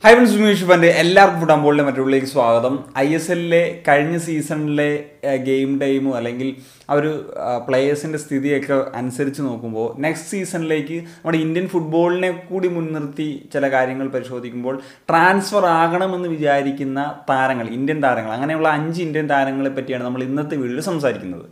hi friends Sumesh ഫൻ്റെ എല്ലാവർക്കും ഫുട്ബോളിൻ്റെ മറ്റുള്ളിലേക്ക് സ്വാഗതം I S എല്ലിലെ കഴിഞ്ഞ സീസണിലെ ഗെയിം ടൈമും അല്ലെങ്കിൽ ആ ഒരു പ്ലേയേഴ്സിൻ്റെ സ്ഥിതിയൊക്കെ അനുസരിച്ച് നോക്കുമ്പോൾ നെക്സ്റ്റ് സീസണിലേക്ക് നമ്മുടെ ഇന്ത്യൻ ഫുട്ബോളിനെ കൂടി മുൻനിർത്തി ചില കാര്യങ്ങൾ പരിശോധിക്കുമ്പോൾ ട്രാൻസ്ഫർ ആകണമെന്ന് വിചാരിക്കുന്ന താരങ്ങൾ ഇന്ത്യൻ താരങ്ങൾ അങ്ങനെയുള്ള അഞ്ച് ഇന്ത്യൻ താരങ്ങളെ പറ്റിയാണ് നമ്മൾ ഇന്നത്തെ വീഡിയോയിൽ സംസാരിക്കുന്നത്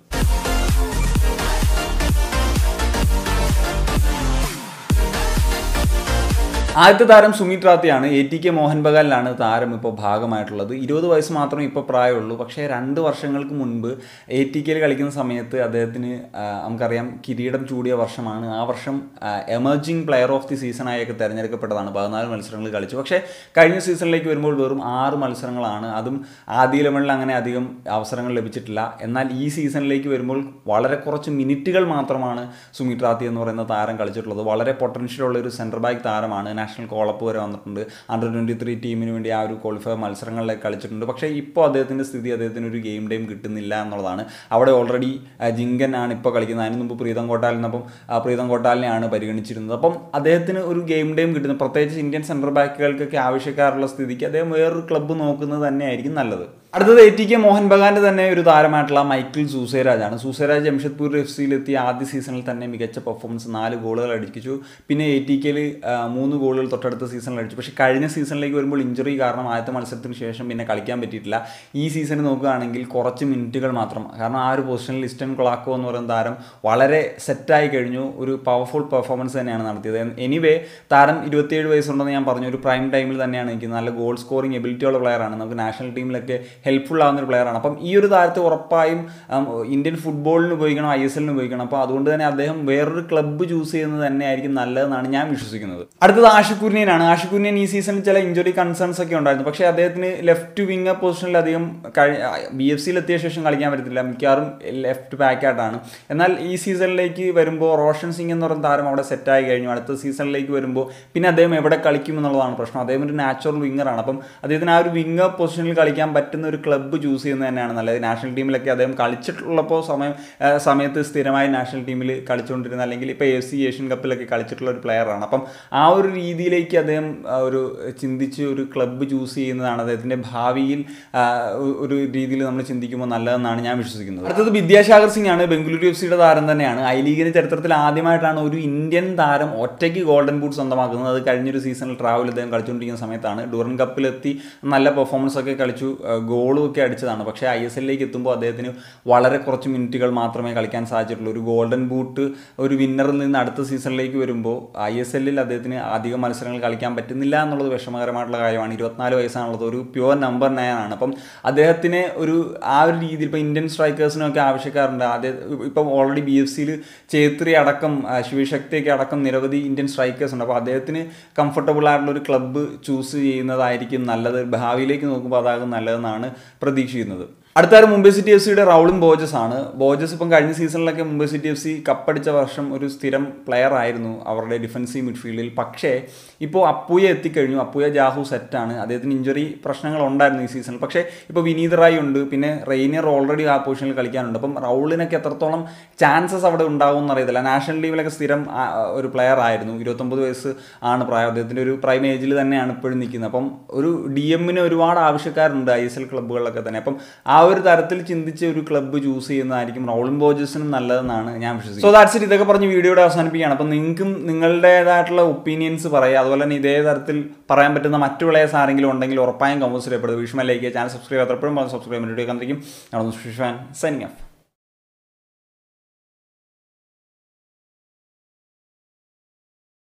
ആദ്യത്തെ താരം സുമിത് റാത്തിയാണ് എ ടി കെ മോഹൻ ബഗാലിലാണ് താരം ഇപ്പോൾ ഭാഗമായിട്ടുള്ളത് ഇരുപത് വയസ്സ് മാത്രമേ ഇപ്പോൾ പ്രായമുള്ളൂ പക്ഷേ രണ്ട് വർഷങ്ങൾക്ക് മുൻപ് എ ടി കെയിൽ കളിക്കുന്ന സമയത്ത് അദ്ദേഹത്തിന് ആ, നമുക്കറിയാം കിരീടം ചൂടിയ വർഷമാണ് ആ വർഷം എമർജിങ് പ്ലെയർ ഓഫ് ദി സീസണായൊക്കെ തിരഞ്ഞെടുക്കപ്പെട്ടതാണ് പതിനാല് മത്സരങ്ങൾ കളിച്ചു പക്ഷേ കഴിഞ്ഞ സീസണിലേക്ക് വരുമ്പോൾ വെറും ആറ് മത്സരങ്ങളാണ് അതും ആദ്യ ലെവലിൽ അങ്ങനെ അധികം അവസരങ്ങൾ ലഭിച്ചിട്ടില്ല എന്നാൽ ഈ സീസണിലേക്ക് വരുമ്പോൾ വളരെ കുറച്ച് മിനിറ്റുകൾ മാത്രമാണ് സുമിത് റാത്തി എന്ന് പറയുന്ന താരം കളിച്ചിട്ടുള്ളത് വളരെ പൊട്ടൻഷ്യൽ ഉള്ള ഒരു സെൻറ്റർ ബാക്ക് താരമാണ് നാഷണൽ കോളപ്പ് വരെ വന്നിട്ടുണ്ട് അണ്ടർ ട്വൻറ്റി ത്രീ ടീമിന് വേണ്ടി ആ ഒരു ക്വാളിഫയർ മത്സരങ്ങളിലൊക്കെ കളിച്ചിട്ടുണ്ട് പക്ഷേ ഇപ്പോൾ അദ്ദേഹത്തിൻ്റെ സ്ഥിതി അദ്ദേഹത്തിന് ഒരു ഗെയിം ടൈം കിട്ടുന്നില്ല എന്നുള്ളതാണ് അവിടെ ഓൾറെഡി ജിങ്കൻ ആണ് ഇപ്പോൾ കളിക്കുന്നത് അതിന് മുമ്പ് പ്രീതം കോട്ടാലിനപ്പം ആ, പ്രീതം കോട്ടാലിനെയാണ് പരിഗണിച്ചിരുന്നത് അപ്പം അദ്ദേഹത്തിന് ഒരു ഗെയിം ടൈം കിട്ടുന്നത് പ്രത്യേകിച്ച് ഇന്ത്യൻ സെൻറ്റർ ബാക്കുകൾക്കൊക്കെ ആവശ്യക്കാരുള്ള സ്ഥിതിക്ക് അദ്ദേഹം വേറൊരു ക്ലബ്ബ് നോക്കുന്നത് തന്നെയായിരിക്കും നല്ലത് അടുത്തത് എ ടി കെ മോഹൻ ബഗാന്റെ തന്നെ ഒരു താരമായിട്ടുള്ള മൈക്കിൾ സൂസേരാജാണ് സൂസേരാജ് ജംഷഡ്പൂർ എഫ് സിയിലെത്തിയ ആദ്യ സീസണിൽ തന്നെ മികച്ച പെർഫോമൻസ് നാല് ഗോളുകൾ അടിച്ചു പിന്നെ എ ടി കെയിൽ മൂന്ന് ഗോളുകൾ തൊട്ടടുത്ത സീസണിൽ അടിച്ചു പക്ഷേ കഴിഞ്ഞ സീസണിലേക്ക് വരുമ്പോൾ ഇഞ്ചുറി കാരണം ആദ്യത്തെ മത്സരത്തിന് ശേഷം പിന്നെ കളിക്കാൻ പറ്റിയിട്ടില്ല ഈ സീസണിൽ നോക്കുകയാണെങ്കിൽ കുറച്ച് മിനിറ്റുകൾ മാത്രം കാരണം ആ ഒരു പൊസിഷനിൽ ഇസ്റ്റൻ ക്ലാക്കോ എന്ന് പറയുന്ന താരം വളരെ സെറ്റായി കഴിഞ്ഞു ഒരു പവർഫുൾ പെർഫോമൻസ് തന്നെയാണ് നടത്തിയത് എനിവേ താരം ഇരുപത്തിയേഴ് വയസ്സുണ്ടെന്ന് ഞാൻ പറഞ്ഞു ഒരു പ്രൈം ടൈമിൽ തന്നെയാണ് എനിക്ക് നല്ല ഗോൾ സ്കോറിംഗ് എബിലിറ്റി ഉള്ള പ്ലെയറാണ് നമുക്ക് നാഷണൽ ടീമിലൊക്കെ ഹെൽപ്ഫുൾ ആവുന്ന ഒരു പ്ലെയറാണ് അപ്പം ഈ ഒരു താരത്തെ ഉറപ്പായും ഉം, ഇന്ത്യൻ ഫുട്ബോളിന് ഉപയോഗിക്കണം ഐ എസ് എല്ലിന് ഉപയോഗിക്കണം അപ്പോൾ അതുകൊണ്ട് തന്നെ അദ്ദേഹം വേറൊരു ക്ലബ്ബ് ചൂസ് ചെയ്യുന്നത് തന്നെയായിരിക്കും നല്ലതെന്നാണ് ഞാൻ വിശ്വസിക്കുന്നത് അടുത്തത് ആഷിഖുര്യനാണ് ആഷിഖുര്യൻ ഈ സീസണിൽ ചില ഇഞ്ചുറി കൺസേൺസ് ഒക്കെ ഉണ്ടായിരുന്നു പക്ഷേ അദ്ദേഹത്തിന് ലെഫ്റ്റ് വിങ്ങർ പൊസിഷനിൽ അധികം കഴി ബി എഫ് സിയിൽ എത്തിയ ശേഷം കളിക്കാൻ പറ്റത്തില്ല മിക്കവാറും ലെഫ്റ്റ് ബാക്കായിട്ടാണ് എന്നാൽ ഈ സീസണിലേക്ക് വരുമ്പോൾ റോഷൻ സിംഗ് എന്ന് പറയുന്ന താരം അവിടെ സെറ്റായി കഴിഞ്ഞു അടുത്ത സീസണിലേക്ക് വരുമ്പോൾ പിന്നെ അദ്ദേഹം എവിടെ കളിക്കും എന്നുള്ളതാണ് പ്രശ്നം അദ്ദേഹം ഒരു നാച്ചുറൽ വിങ്ങറാണ് അപ്പം അദ്ദേഹത്തിന് ആ ഒരു വിങ്ങർ പൊസിഷനിൽ കളിക്കാൻ പറ്റുന്ന ഒരു ക്ലബ്ബ് ചൂസ് ചെയ്യുന്നത് തന്നെയാണ് നല്ലത് നാഷണൽ ടീമിലൊക്കെ അദ്ദേഹം കളിച്ചിട്ടുള്ളപ്പോൾ സമയം ആ, സമയത്ത് സ്ഥിരമായി നാഷണൽ ടീമിൽ കളിച്ചുകൊണ്ടിരുന്ന അല്ലെങ്കിൽ ഇപ്പോൾ എഫ് സി ഏഷ്യൻ കപ്പിലൊക്കെ കളിച്ചിട്ടുള്ള ഒരു പ്ലെയറാണ് അപ്പം ആ ഒരു രീതിയിലേക്ക് അദ്ദേഹം ആ, ഒരു ചിന്തിച്ച് ഒരു ക്ലബ്ബ് ചൂസ് ചെയ്യുന്നതാണ് അദ്ദേഹത്തിൻ്റെ ഭാവിയിൽ ആ, ഒ- ഒരു രീതിയിൽ നമ്മൾ ചിന്തിക്കുമ്പോൾ നല്ലതെന്നാണ് ഞാൻ വിശ്വസിക്കുന്നത് അടുത്തത് വിദ്യാസാഗർ സിംഗ് ആണ് ബംഗളൂരു എഫ് സിയുടെ താരം തന്നെയാണ് ഐ ലീഗിന്റെ ചരിത്രത്തിൽ ആദ്യമായിട്ടാണ് ഒരു ഇന്ത്യൻ താരം ഒറ്റയ്ക്ക് ഗോൾഡൻ ബൂട്ട് സ്വന്തമാക്കുന്നത് അത് കഴിഞ്ഞൊരു സീസണിൽ ട്രാവൽ അദ്ദേഹം കളിച്ചുകൊണ്ടിരിക്കുന്ന സമയത്താണ് ഡൂറൻ കപ്പിലെത്തി നല്ല പെർഫോമൻസ് ഒക്കെ കളിച്ചു ഗോളും ഒക്കെ അടിച്ചതാണ് പക്ഷേ ഐ എസ് എല്ലിലേക്ക് എത്തുമ്പോൾ അദ്ദേഹത്തിന് വളരെ കുറച്ച് മിനിറ്റുകൾ മാത്രമേ കളിക്കാൻ സാധിച്ചിട്ടുള്ളൂ ഒരു ഗോൾഡൻ ബൂട്ട് ഒരു വിന്നറിൽ നിന്ന് അടുത്ത സീസണിലേക്ക് വരുമ്പോൾ ഐ എസ് എല്ലിൽ അദ്ദേഹത്തിന് അധികം മത്സരങ്ങൾ കളിക്കാൻ പറ്റുന്നില്ല എന്നുള്ളത് വിഷമകരമായിട്ടുള്ള കാര്യമാണ് ഇരുപത്തിനാല് വയസ്സാണുള്ളത് ഒരു പ്യുവർ നമ്പർ നയൻ ആണ് അപ്പം അദ്ദേഹത്തിന് ഒരു ആ ഒരു രീതിയിൽ ഇപ്പോൾ ഇന്ത്യൻ സ്ട്രൈക്കേഴ്സിനൊക്കെ ആവശ്യക്കാരുണ്ട് ആദ്യം ഇപ്പം ഓൾറെഡി ബി എഫ് സിയിൽ ചേത്രി അടക്കം ആ, ശിവശക്തിയൊക്കെ അടക്കം നിരവധി ഇന്ത്യൻ സ്ട്രൈക്കേഴ്സ് ഉണ്ട് അപ്പോൾ അദ്ദേഹത്തിന് കംഫർട്ടബിൾ ആയിട്ടുള്ള ഒരു ക്ലബ്ബ് ചൂസ് ചെയ്യുന്നതായിരിക്കും നല്ലത് ഭാവിയിലേക്ക് നോക്കുമ്പോൾ അതാകും നല്ലതെന്നാണ് പ്രതീക്ഷിക്കുന്നത് അടുത്ത മുംബൈ സിറ്റി എഫ് സിയുടെ റൗളും ബോജസ് ആണ് ബോജസ് ഇപ്പം കഴിഞ്ഞ സീസണിലൊക്കെ മുംബൈ സിറ്റി എഫ് സി കപ്പടിച്ച വർഷം ഒരു സ്ഥിരം പ്ലെയർ ആയിരുന്നു അവരുടെ ഡിഫൻസീവ് മിഡ്ഫീൽഡിൽ പക്ഷേ ഇപ്പോൾ അപ്പുയ എത്തിക്കഴിഞ്ഞു അപ്പുയ ജാഹു സെറ്റാണ് അദ്ദേഹത്തിന് ഇഞ്ചുറി പ്രശ്നങ്ങൾ ഉണ്ടായിരുന്നു ഈ സീസണിൽ പക്ഷേ ഇപ്പോൾ വിനീത് റായ് ഉണ്ട് പിന്നെ റെയിനിയർ ഓൾറെഡി ആ പൊസിഷനിൽ കളിക്കാനുണ്ട് അപ്പം റൗളിനൊക്കെ എത്രത്തോളം ചാൻസസ് അവിടെ ഉണ്ടാവും എന്നറിയത്തില്ല നാഷണൽ ടീമിലൊക്കെ സ്ഥിരം ആ, ഒരു പ്ലെയർ ആയിരുന്നു ഇരുപത്തൊമ്പത് വയസ്സ് ആണ് പ്രായം അദ്ദേഹത്തിൻ്റെ ഒരു പ്രൈം ഏജിൽ തന്നെയാണ് ഇപ്പോഴും നിൽക്കുന്നത് അപ്പം ഒരു ഡി എമ്മിന് ഒരുപാട് ആവശ്യക്കാരുണ്ട് ഐ എസ് എൽ ക്ലബ്ബുകളിലൊക്കെ തന്നെ അപ്പം ആ ഒരു തരത്തിൽ ചിന്തിച്ച് ഒരു ക്ലബ്ബ് ചൂസ് ചെയ്യുന്നതായിരിക്കും റൗളിംഗ് ബോജസിനും നല്ലതെന്നാണ് ഞാൻ വിശ്വസിക്കുന്നത് സോ ദാറ്റ്സ് ഇറ്റ് ഇതൊക്കെ പറഞ്ഞ് വീഡിയോയുടെ അവസാനിപ്പിക്കുകയാണ് അപ്പം നിങ്ങൾക്കും നിങ്ങളുടേതായിട്ടുള്ള ഒപ്പീനിയൻസ് പറയുക അതുപോലെ തന്നെ ഇതേ തരത്തിൽ പറയാൻ പറ്റുന്ന മറ്റു പ്ലേയേഴ്സ് ആരെങ്കിലും ഉണ്ടെങ്കിൽ ഉറപ്പായും കമ്പോസ് ചെയ്യപ്പെടുന്നത് വിഷമ ലൈക്ക് ചാനൽ സബ്സ്ക്രൈബ് ചെയ്യാത്തപ്പോഴും സബ്സ്ക്രൈബ് ചെയ്യാൻ വീഡിയോ കണ്ടിരിക്കും സൈനിങ് ഓഫ്